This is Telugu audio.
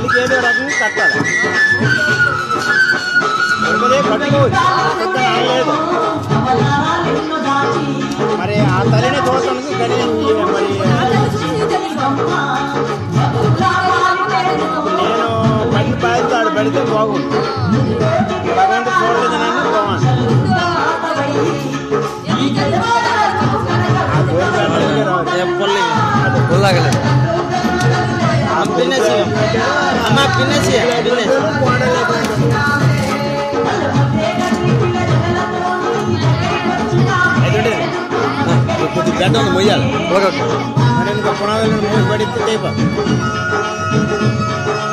తల్లికి ఏదో రకంగా కట్టాలి దొరకదే కట్టుకోవచ్చు పెద్ద లేదు మరి ఆ తల్లిని చూడటానికి కానీ మరి నేను పని బాధితాడు పెడితే బాగుంది భగవంతుడు చూడలేదని బాగుంది ఆ గోరు పెట్టడానికి రాదు. పుల్లి పుల్లాగలేదు పిన్నెసి అమ్మ పిన్నెసి పిన్నెసి అయితే కొద్దిగా గడ్డ ఉంది మొయ్యాలి ఓకే ఓకే మరి ఇంకా పునాదులను మూసి పడితే అయిపోతుంది